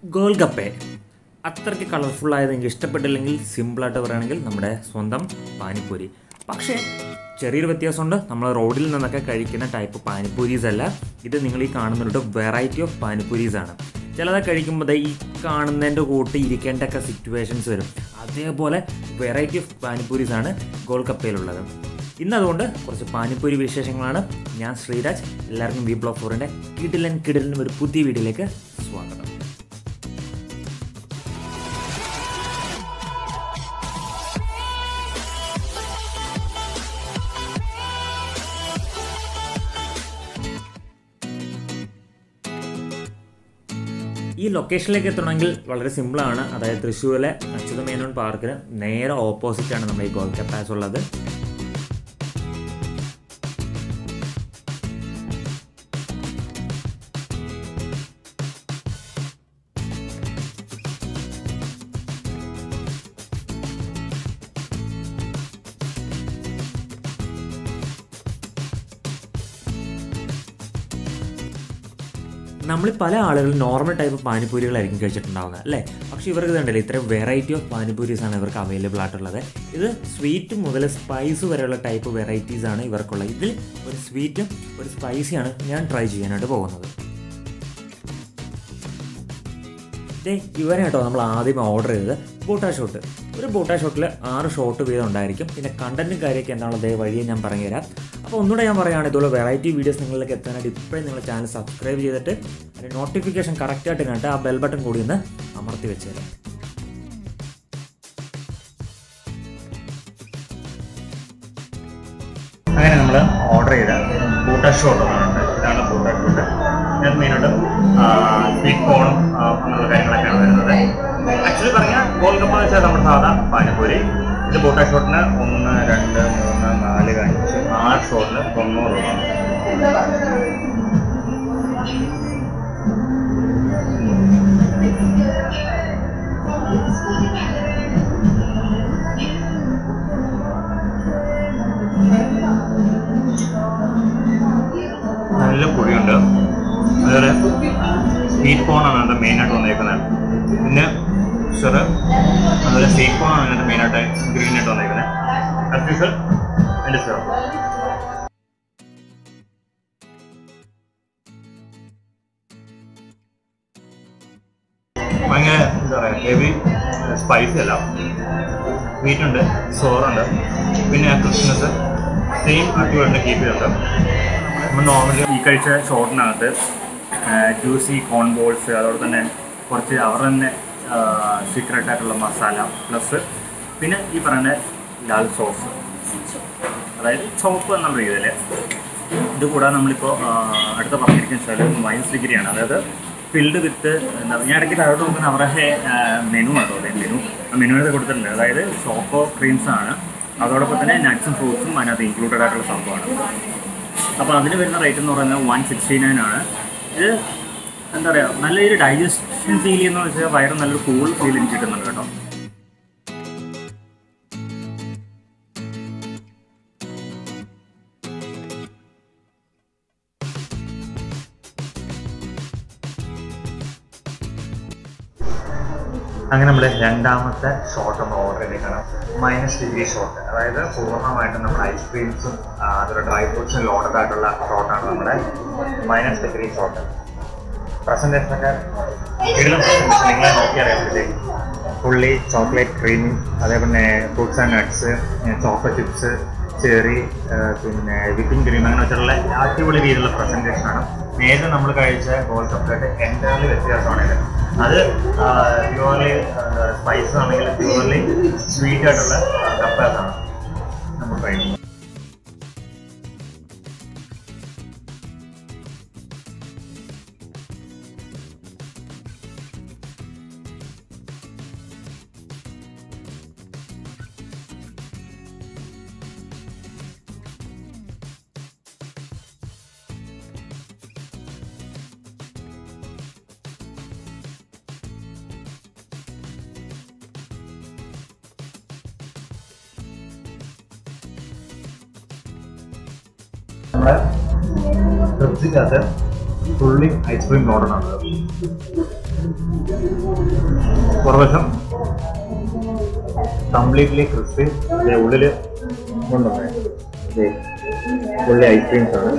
ഗോൾഗപ്പെ അത്രയ്ക്ക് കളർഫുൾ ആയത് എനിക്ക് ഇഷ്ടപ്പെട്ടില്ലെങ്കിൽ സിമ്പിളായിട്ട് പറയുകയാണെങ്കിൽ നമ്മുടെ സ്വന്തം പാനിപ്പൂരി പക്ഷേ ചെറിയൊരു വ്യത്യാസമുണ്ട് നമ്മൾ റോഡിൽ നിന്നൊക്കെ കഴിക്കുന്ന ടൈപ്പ് പാനിപ്പൂരീസ് അല്ല ഇത് നിങ്ങൾ ഈ കാണുന്നുണ്ട് വെറൈറ്റി ഓഫ് പാനിപ്പൂരീസ് ആണ് ചിലത് കഴിക്കുമ്പോൾ ദേ ഈ കാണുന്നതിൻ്റെ കൂട്ട് ഇരിക്കേണ്ടൊക്കെ സിറ്റുവേഷൻസ് വരും അതേപോലെ വെറൈറ്റി ഓഫ് പാനിപ്പൂരീസ് ആണ് ഗോൾഗപ്പയിലുള്ളത് ഇന്ന് അതുകൊണ്ട് കുറച്ച് പാനിപ്പൂരി വിശേഷങ്ങളാണ് ഞാൻ ശ്രീരാജ് എല്ലാവർക്കും വി ബ്ലോക്ക് ഫോറിൻ്റെ കിടിലൻ കിടിലൻ ഒരു പുതിയ വീഡിയോയിലേക്ക് സ്വാഗതം ഈ ലൊക്കേഷനിലേക്ക് എത്തണമെങ്കിൽ വളരെ സിമ്പിളാണ് അതായത് തൃശ്ശൂരിലെ അച്യുത മേനോൻ പാർക്കിന് നേരെ ഓപ്പോസിറ്റാണ് നമ്മുടെ ഈ ഗോൾ കപ്പാസ് ഉള്ളത് നമ്മൾ പല ആളുകളും നോർമൽ ടൈപ്പ് പാനിപ്പൂരികളായിരിക്കും കഴിച്ചിട്ടുണ്ടാവുന്നത് അല്ലേ പക്ഷേ ഇവർക്ക് ഇതുണ്ടല്ലോ ഇത്രയും വെറൈറ്റി ഓഫ് പാനിപ്പൂരീസ് ആണ് ഇവർക്ക് അവൈലബിൾ ആയിട്ടുള്ളത് ഇത് സ്വീറ്റ് മുതൽ സ്പൈസ് വരെയുള്ള ടൈപ്പ് വെറൈറ്റീസ് ആണ് ഇവർക്കുള്ളത് ഇതിൽ ഒരു സ്വീറ്റും ഒരു സ്പൈസിയാണ് ഞാൻ ട്രൈ ചെയ്യാനായിട്ട് പോകുന്നത് ദേ ഇവനെ കേട്ടോ നമ്മൾ ആദ്യം ഓർഡർ ചെയ്തത് ബോട്ടാ ഷോട്ട് ഒരു ബോട്ടാ ഷോട്ടിൽ ആറ് ഷോട്ട് വീതം ഉണ്ടായിരിക്കും പിന്നെ കണ്ടന്റും കാര്യമൊക്കെ എന്താണോ ദേ വഴിയെ ഞാൻ പറഞ്ഞുതരാം അപ്പോൾ ഒന്നുകൂടെ ഞാൻ പറയുകയാണ് ഇതുപോലെ വെറൈറ്റി വീഡിയോസ് നിങ്ങളിലേക്ക് എത്താനായിട്ട് ഇപ്പോഴും നിങ്ങൾ ചാനൽ സബ്സ്ക്രൈബ് ചെയ്തിട്ട് അതിൻ്റെ നോട്ടിഫിക്കേഷൻ കറക്റ്റായിട്ട് കണ്ടിട്ട് ആ ബെൽ ബട്ടൺ കൂടി ഒന്ന് അമർത്തി വെച്ചേരാം അങ്ങനെ നമ്മൾ ഓർഡർ ചെയ്ത ബൂട്ട ഷോട്ട് ഉണ്ട് ഇതാണ് ബൂട്ട ഷോട്ട് ഇതിനകത്ത് മെയിനായിട്ട് സ്വീറ്റ് കോണും അങ്ങനെയുള്ള കാര്യങ്ങളൊക്കെയാണ് വരുന്നത് ആക്ച്വലി പറഞ്ഞാൽ ഗോൾഗപ്പ എന്ന് വെച്ചാൽ നമ്മുടെ സാധാ പാനിപ്പൂരി ഇത് ബൂട്ട ഷോട്ടിന് ഒന്ന് രണ്ട് മൂന്ന് നാല് അഞ്ച് ആറ് ഷോട്ടിന് തൊണ്ണൂറ് രൂപ നല്ല പൊടിയുണ്ട് അതുപോലെ സ്വീറ്റ് കോണാണ് അതിൻ്റെ മെയിനായിട്ട് വന്നേക്കുന്നത് പിന്നെ ഷുഗർ അതുപോലെ സ്വീറ്റ് കോണാണ് അതിൻ്റെ മെയിനായിട്ട് ഗ്രീൻ ആയിട്ട് വന്നേക്കുന്നത് അത്യാവശ്യം എൻ്റെ ഷുഗർ ഭയങ്കര എന്താ പറയുക ഹെവി സ്പൈസി അല്ല സ്വീറ്റ് ഉണ്ട് സോറുണ്ട് പിന്നെ ആ ക്രിസ്മസ് സെയിം അടിപൊളി കീപ്പ് ചെയ്തിട്ടുണ്ട് നമ്മൾ നോർമലി ഈ കഴിച്ച ഷോർട്ടിനകത്ത് ജ്യൂസി കോൺ ബോൾസ് അതോടെ തന്നെ കുറച്ച് അവർ തന്നെ സീക്രട്ട് ആയിട്ടുള്ള മസാല പ്ലസ് പിന്നെ ഈ പറയുന്ന ലാൽ സോസ് അതായത് ചോപ്പ് എന്നുള്ള രീതിയിൽ ഇത് കൂടാതെ നമ്മളിപ്പോൾ അടുത്ത പറഞ്ഞിരിക്കുന്ന വെച്ചാൽ വൈൻസ് ഡിഗ്രിയാണ് അതായത് ഫിൽഡ് വിത്ത് എന്താ പറയുക ഞാൻ ഇടയ്ക്ക് താഴോട്ട് നോക്കുന്ന അവരുടെ മെനു ആണ് അതെ മെനു ആ മെനുവിനകത്ത് കൊടുത്തിട്ടുണ്ട് അതായത് ചോക്കോ ക്രീംസ് ആണ് അതോടൊപ്പം തന്നെ നട്ട്സും ഫ്രൂട്ട്സും അതിനകത്ത് ഇൻക്ലൂഡഡ് ആയിട്ടുള്ള സംഭവമാണ് അപ്പോൾ അതിന് വരുന്ന റേറ്റ് എന്ന് പറയുന്നത് വൺ സിക്സ്റ്റി നയൻ ആണ് ഇത് എന്താ പറയുക നല്ലൊരു ഡൈജഷൻ ഫീൽ ചെയ്യുന്ന വെച്ചാൽ വയറ് നല്ലൊരു കൂൾ ഫീൽ എനിക്ക് കിട്ടുന്നുണ്ട് കേട്ടോ അങ്ങനെ നമ്മുടെ രണ്ടാമത്തെ ഷോട്ട് നമ്മൾ ഓർഡർ ചെയ്തേക്കാണ് മൈനസ് ഡിഗ്രി ഷോട്ട് അതായത് പൂർണ്ണമായിട്ടും നമ്മുടെ ഐസ്ക്രീംസും അതുപോലെ ഡ്രൈ ഫ്രൂട്ട്സും ലോഡഡ് ആയിട്ടുള്ള ഷോട്ടാണ് നമ്മുടെ മൈനസ് ഡിഗ്രി ഷോട്ട് പ്രസൻറ്റേഷനൊക്കെ കിടിലം പ്രസൻറ്റേഷൻ നിങ്ങളെ നോക്കി അറിയാൻ പറ്റില്ലേ ഫുള്ളി ചോക്ലേറ്റ് ക്രീം അതേപോലെ fruits and nuts chocolate chips cherry പിന്നെ വിപ്പിംഗ് ക്രീം അങ്ങനെ വെച്ചിട്ടുള്ള അടിപൊളി രീതിയിലുള്ള പ്രസൻറ്റേഷനാണ് നേരത്തെ നമ്മൾ കഴിച്ച ഗോൾ കപ്പായിട്ട് എൻ്റർലി വ്യത്യാസമാണ് ഇത് അത് പ്യുവർലി സ്പൈസ് ആണെങ്കിൽ പ്യുവർലി സ്വീറ്റ് ആയിട്ടുള്ള കപ്പാസാണ് നമ്മൾ കഴിക്കുന്നത് നമ്മുടെ ഫ്രിഡ്ജിനകത്ത് ഫുള്ളി ഐസ്ക്രീം ലോഡാണുള്ളത് പുറവശം കംപ്ലീറ്റ്ലി ക്രിസ്പി ഉള്ളില് കൊണ്ടുവന്നേ ഉള്ളി ഐസ്ക്രീംസ് ആണ്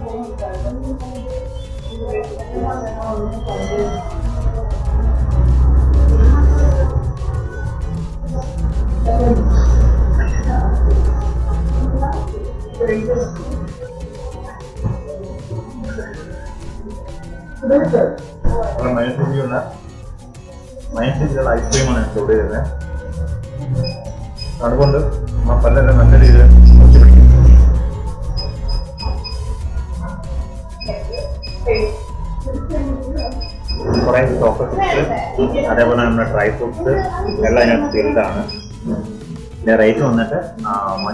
മൈനസിലുള്ള മൈനസിലുള്ള ഐസ്ക്രീമാണ് ഇൻക്ലൂഡ് ചെയ്തത് അതുകൊണ്ട് ആ പല്ലെല്ലാം നല്ല രീതിയിൽ ഒട്ടി പിടിക്കും കുറേ ചോക്ലേറ്റ്സ് അതേപോലെ നമ്മുടെ ഡ്രൈ ഫ്രൂട്ട്സ് എല്ലാം ഇതിനകത്ത് ഫിൽഡാണ് ഇതിന്റെ റേറ്റ് വന്നിട്ട് വൺ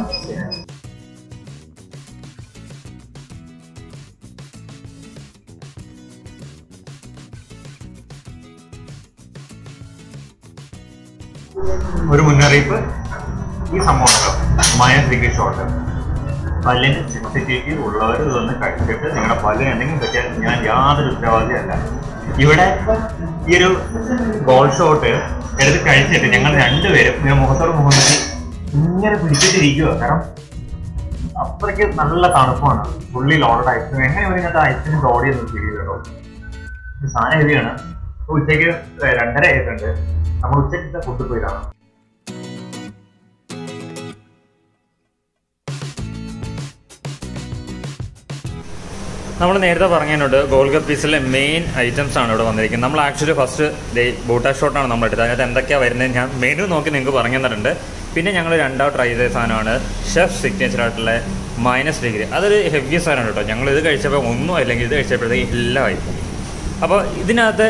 ഒരു മുന്നറിയിപ്പ് ഈ സംഭവം ഉണ്ടല്ലോ മൈനസ് ഡിഗ്രി ഷോട്ട് പല്ലിന് സെൻസിറ്റിവിറ്റി ഉള്ളവർ ഇതൊന്ന് കഴിച്ചിട്ട് നിങ്ങളുടെ പല്ലിന് എന്തെങ്കിലും പറ്റിയാൽ ഞാൻ യാതൊരു ഉത്തരവാദിയല്ല ഇവിടെ ഈ ഒരു ഗോൾ ഷോട്ട് എടുത്ത് കഴിച്ചിട്ട് ഞങ്ങൾ രണ്ടുപേരും ഇങ്ങനെ മുഖത്തോട് മുഖം നോക്കി ഇങ്ങനെ പിടിച്ചിട്ടിരിക്കുക കാരണം അത്രയ്ക്ക് നല്ല തണുപ്പാണ് ഫുള്ളി ലോഡഡ് ഐസ്ക്രീം എങ്ങനെ ഒരു ഇങ്ങനത്തെ ഐസ്ക്രീം ലോഡ് ചെയ്യുന്നത് ഫീൽ ചെയ്തോ സാധനം ഹെവിയാണ് ഉച്ചയ്ക്ക് രണ്ടര ആയിട്ടുണ്ട് നമ്മൾ ഉച്ചയ്ക്ക് ഫുഡ് പോയിട്ടാണ് നമ്മൾ നേരത്തെ പറഞ്ഞതിനോട് ഗോൾഗപ്പീസിലെ മെയിൻ ഐറ്റംസ് ആണ് ഇവിടെ വന്നിരിക്കുന്നത് നമ്മൾ ആക്ച്വലി ഫസ്റ്റ് ഡേ ബൂട്ട ഷോട്ടാണ് നമ്മൾ എടുത്തത് അതിനകത്ത് എന്തൊക്കെയാണ് വരുന്നത് ഞാൻ മെനു നോക്കി നിങ്ങൾക്ക് പറഞ്ഞു തന്നിട്ടുണ്ട് പിന്നെ ഞങ്ങൾ രണ്ടാമത് ട്രൈ ചെയ്ത സാധനമാണ് ഷെഫ് സിഗ്നേച്ചർ ആയിട്ടുള്ള മൈനസ് ഡിഗ്രി അതൊരു ഹെവി സാധനമാണ് കേട്ടോ ഞങ്ങൾ ഇത് കഴിച്ചപ്പോൾ ഒന്നും അല്ലെങ്കിൽ ഇത് കഴിച്ചപ്പോഴത്തേക്ക് എല്ലാമായി അപ്പോൾ ഇതിനകത്ത്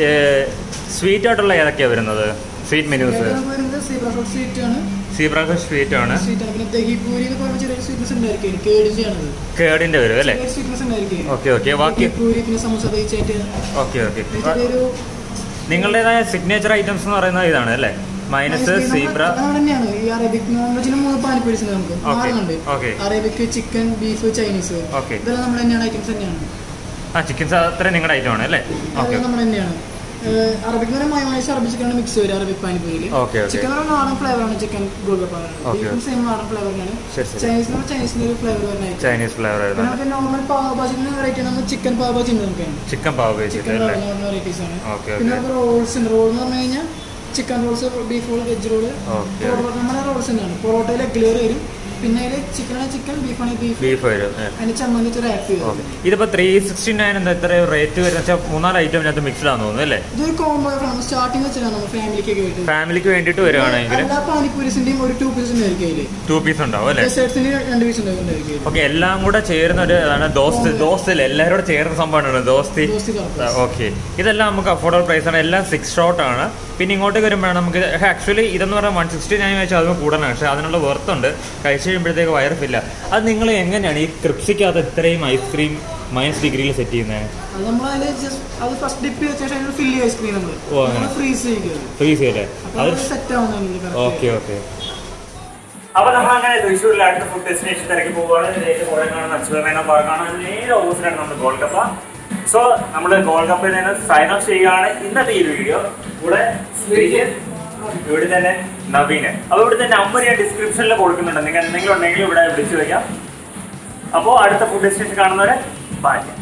സ്വീറ്റ് ആയിട്ടുള്ള ഏതൊക്കെയാണ് വരുന്നത് സ്വീറ്റ് മെനൂസ് വരുന്നത് സീബ്ര ഫ്രൂട്ട് സ്വീറ്റ് ആണ് സീബ്രാക്ക് സ്വീറ്റ് ആണ് സ്വീറ്റ് ആണ് പിന്നെ ദഹിപൂരി എന്ന് പറയുമ്പോൾ ചെറിയൊരു സ്വീറ്റ്നസ് ഉണ്ടായിരിക്കും കേടിച്ചാണത് കേടിൻ്റെ വരും അല്ലേ സ്വീറ്റ്നസ് ഉണ്ടായിരിക്കും ഓക്കെ ഓക്കെ ബാക്കി ദഹിപൂരി പിന്നെ സമൂസ ദഹിച്ചായിട്ട് ഓക്കെ ഓക്കെ ചെറിയൊരു നിങ്ങളുടേതായ സിഗ്നേച്ചർ ഐറ്റംസ് എന്ന് പറയുന്നത് ഇതാണ് അല്ലേ മൈനസ് സീബ്ര തന്നെയാണ് ഈ അറേബിക് നോൺ വെജിന് മൂന്ന് പാനിപ്പൂരിസ് ഉണ്ട് നമുക്ക് Okay, നാലുണ്ട് okay. Arabic chicken beef Chinese Okay. ഇതെല്ലാം നമ്മൾ തന്നെയാണ് ഐറ്റംസ് തന്നെയാണ് ആ ചിക്കൻ അത്ര നിങ്ങളുടെ ഐറ്റം ആണ് അല്ലേ ഓക്കെ അതെല്ലാം നമ്മൾ തന്നെയാണ് അറബിക് എന്ന് പറയുമ്പോൾ മയോണൈസ് അറബിക് ചിക്കനാണ് മിക്സ് വരും അറബിക് പാനിപ്പൂരിയിൽ Okay, okay. ചിക്കൻ എന്ന് പറയുമ്പോൾ നാടൻ ഫ്ലേവർ ആണ് ചിക്കൻ ഗോൾഗപ്പാണ് Okay, ബീഫും സെയിം നാടൻ ഫ്ലേവറിനാണ് ശരി, ശരി. ചൈനീസ് എന്ന് പറഞ്ഞാൽ ചൈനീസിന്റെ ഒരു ഫ്ലേവർ വരുന്ന item. ചൈനീസ് ഫ്ലേവർ പിന്നെ വരുന്നുണ്ട് നമുക്ക് നോർമൽ പാവ് ഭാജിന്റെ വെറൈറ്റി നമ്മൾ ചിക്കൻ പാവ് ഭാജി ഉണ്ട് നമുക്ക് ചിക്കൻ പാവ് വെച്ചിട്ട് ചിക്കൻ അല്ലേ വെറൈറ്റീസ് ആണ് Okay, പിന്നെ okay. നമുക്ക് റോൾസ് ഉണ്ട് റോൾ എന്ന് പറഞ്ഞു കഴിഞ്ഞാൽ chicken rolls beef roll veg roll Okay. നമ്മുടെ റോൾസ് തന്നെയാണ് പൊറോട്ടയിൽ എഗ്ലേർ വരും പിന്നെ അതിൽ ചിക്കൻ ആണ് ചിക്കൻ ബീഫ് ആണ് ബീഫ് ബീഫ് വരും ഏ. അതിന് ചമ്മന്തി ഒരു ആപ്പ് ചെയ്യും ഓക്കെ ഇതിപ്പോ ത്രീ സിക്സ്റ്റി നയൻ എന്താ ഇത്ര റേറ്റ് വരുന്ന വെച്ചാൽ മൂന്നാല് ഐറ്റം ഇതിനകത്ത് മിക്സ്ഡ് ആണെന്ന് തോന്നുന്നു അല്ലേ ഇതൊരു കോംബോ ആണ് സ്റ്റാർട്ടിങ് വെച്ചാണ് നമ്മൾ ഫാമിലിക്കൊക്കെ ആയിട്ട് ഫാമിലിക്ക് വേണ്ടിയിട്ട് വരികയാണെങ്കിൽ എല്ലാ പാനിപ്പൂരിസിന്റെയും ഒരു ടു പീസിന്റെ ആയിരിക്കും അതില് ടു പീസ് ഉണ്ടാവും അല്ലേ ഡെസേർട്സിന് രണ്ട് പീസ് ഉണ്ടായിരിക്കും ഓക്കെ എല്ലാം കൂടെ ചേരുന്ന ഒരു ഇതാണ് ദോസ്ത് ദോസ്തിൽ എല്ലാവരും കൂടെ ചേർന്ന സംഭവമാണ് ദോസ്തി ദോസ്തി കറക്റ്റ് ഓക്കെ ഇതെല്ലാം നമുക്ക് അഫോർഡബിൾ പ്രൈസ് ആണ് എല്ലാം സിക്സ് ഷോട്ട് ആണ് പിന്നെ ഇങ്ങോട്ട് വരുമ്പോഴാണ് നമുക്ക് ആക്ച്വലി ഇതെന്ന് പറഞ്ഞാൽ വൺ സിക്സ്റ്റി നയൻ വെച്ചാൽ അതും കൂടുതലാണ് പക്ഷേ അതിനുള്ള വർത്ത് ഉണ്ട് കഴിച്ച് കഴിയുമ്പോഴത്തേക്ക് വയർഫില്ല അത് നിങ്ങൾ എങ്ങനെയാണ് ഈ ക്രിപ്സിക്കകത്ത് ഇത്രയും ഐസ്ക്രീം മൈനസ് ഡിഗ്രിയിൽ സെറ്റ് ചെയ്യുന്നത് അത് നമ്മൾ അതിൽ ജസ്റ്റ് അത് ഫസ്റ്റ് ഡിപ്പ് ചെയ്ത ശേഷം അതിൽ ഫില്ല് ഐസ്ക്രീം നമ്മൾ ഓ, അങ്ങനെ. നമ്മൾ ഫ്രീസ് ചെയ്യുക ഫ്രീസ് ചെയ്യല്ലേ അപ്പൊ അത് അത് സെറ്റ് ആവുന്നതിന് ഓക്കെ ഓക്കെ അപ്പൊ നമ്മൾ അങ്ങനെ തൃശ്ശൂരിലെ അടുത്ത ഫുഡ് ഡെസ്റ്റിനേഷൻ തിരക്കി പോവുകയാണ് ഇതിലേക്ക് കുറെ കാണുന്ന അച്യുതമേന ഭാഗമാണ് നേരെ ഓപ്പോസിറ്റാണ് നമ്മുടെ ഗോൾഡ് കപ്പ സോ നമ്മൾ ഗോൾഡ് കപ്പയിൽ നിന്ന് സൈൻ ഓഫ് ചെയ്യുകയാണ് ഇന്നത്തെ ഈ വീഡിയോ ഇവിടെ ശ്രീജിത്ത്, ഇവിടെ തന്നെ നവീന് അപ്പൊ ഇവിടുത്തെ നമ്പർ ഞാൻ ഡിസ്ക്രിപ്ഷനിൽ കൊടുക്കുന്നുണ്ട് നിങ്ങൾ എന്തെങ്കിലും ഉണ്ടെങ്കിൽ ഇവിടെ വിളിച്ചു വയ്ക്കാം അപ്പോൾ അടുത്ത ഫുഡ് ഡെസ്റ്റിനേഷൻ കാണുന്നവരെ ബൈ